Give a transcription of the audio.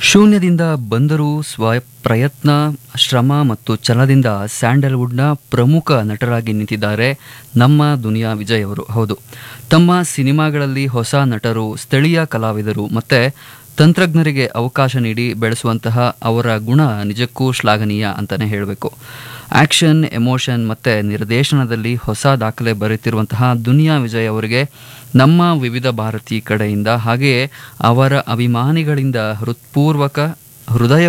ಶೂನ್ಯದಿಂದ ಬಂದರೂ ಸ್ವ ಪ್ರಯತ್ನ ಶ್ರಮ ಮತ್ತು ಛಲದಿಂದ ಸ್ಯಾಂಡಲ್ವುಡ್ನ ಪ್ರಮುಖ ನಟರಾಗಿ ನಿಂತಿದ್ದಾರೆ ನಮ್ಮ ದುನಿಯಾ ವಿಜಯ್ ಅವರು ಹೌದು ತಮ್ಮ ಸಿನಿಮಾಗಳಲ್ಲಿ ಹೊಸ ನಟರು ಸ್ಥಳೀಯ ಕಲಾವಿದರು ಮತ್ತೆ ತಂತ್ರಜ್ಞರಿಗೆ ಅವಕಾಶ ನೀಡಿ ಬೆಳೆಸುವಂತಹ ಅವರ ಗುಣ ನಿಜಕ್ಕೂ ಶ್ಲಾಘನೀಯ ಅಂತಾನೆ ಹೇಳಬೇಕು ಆಕ್ಷನ್ ಎಮೋಷನ್ ಮತ್ತೆ ನಿರ್ದೇಶನದಲ್ಲಿ ಹೊಸ ದಾಖಲೆ ಬರೆಯುತ್ತಿರುವಂತಹ ದುನಿಯಾ ವಿಜಯ್ ಅವರಿಗೆ ನಮ್ಮ ವಿವಿಧ ಭಾರತಿ ಕಡೆಯಿಂದ ಹಾಗೆಯೇ ಅವರ ಅಭಿಮಾನಿಗಳಿಂದ ಹೃತ್ಪೂರ್ವಕ ಹೃದಯ